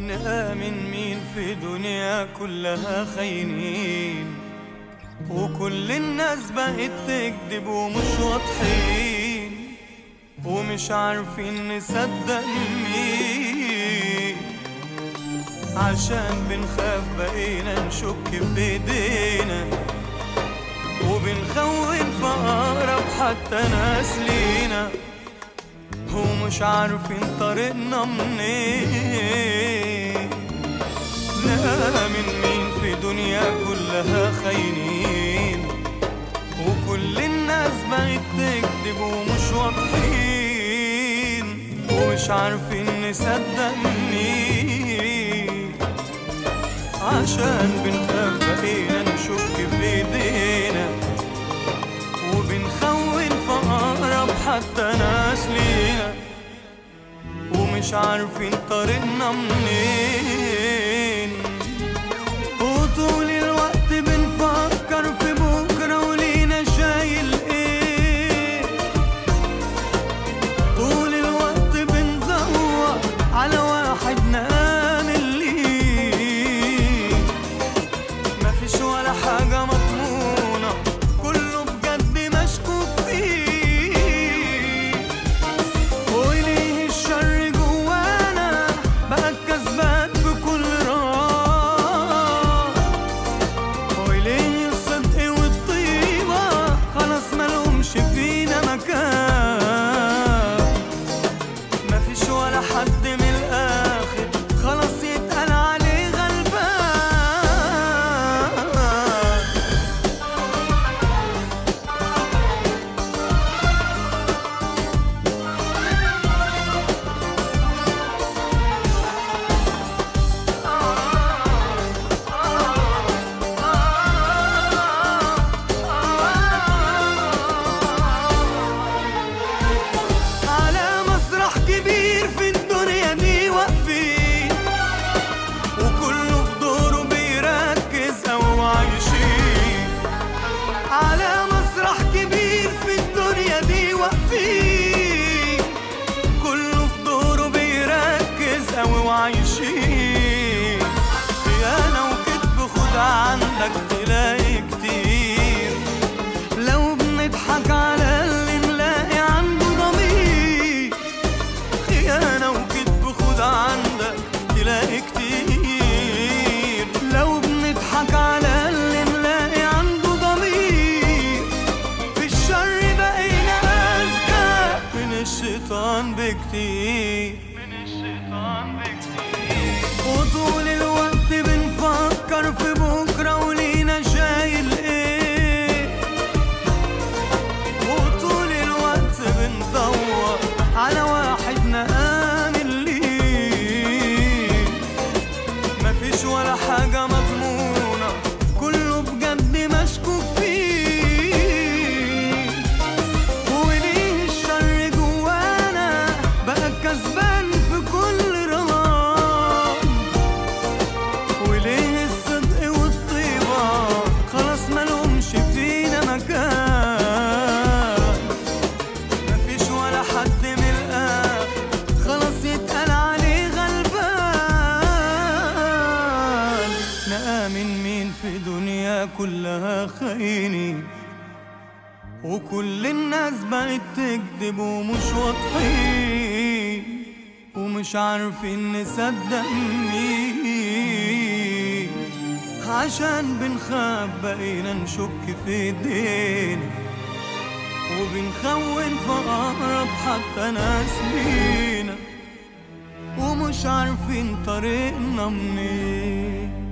نآمن مين في دنيا كلها خاينين وكل الناس بقت تكذب ومش واضحين ومش عارفين نصدق مين عشان بنخاف بقينا نشك في ايدينا وبنخون في أقرب حتى ناس لينا ومش عارفين طريقنا منين نآمن مين في دنيا كلها خاينين وكل الناس بقت تكذب ومش واضحين ومش عارفين نصدق مين عشان بنخاف بقينا نشك في ايدينا وبنخون في أقرب حتى ناس لينا ومش عارفين طريقنا منين وطول الوقت بنفكر في بكرة ولينا شايل ايه طول الوقت بندور على واحد نآمن ليه مفيش ولا حاجة مضمونة كله بجد مشكوك فيه وليه الشر جوانا بقى الكسبان في كل راح وليه الصدق والطيبة خلاص ملهمش فينا مكان مفيش ولا حد من الآخر خلاص يتقال عليه غلبان على مسرح كبير في الدنيا دي واقفين وكله في دوره بيركز او عايشين على مسرح كبير في الدنيا دي واقفين كله في دوره بيركز او عايشين خيانة وكذب خد عندك تلاقي كتير لو بنضحك على اللي نلاقي عنده ضمير خيانة وكذب خد عندك تلاقي كتير لو بنضحك على اللي نلاقي عنده ضمير في الشر بقينا أذكى من الشيطان بكتير من الشيطان بكتير وطول الوقت بنفكر في بكرة ولينا شايل ايه وطول الوقت بندور على واحد نآمن ليه مفيش ولا حاجة مضمونة كله بجد مشكوك فيه وليه الشر جوانا بقى كسبان في كل رمضان وليه الصدق والطيبة خلاص ملهمش فينا مكان مفيش ولا حد من الآخر خلاص يتقال عليه غلبان نآمن مين في دنيا كلها خاينين وكل الناس بقت تكذب ومش واضحين ومش عارفين نصدق مين عشان بنخاف بقينا نشك في ايدينا وبنخون في أقرب حتى ناس لينا ومش عارفين طريقنا منين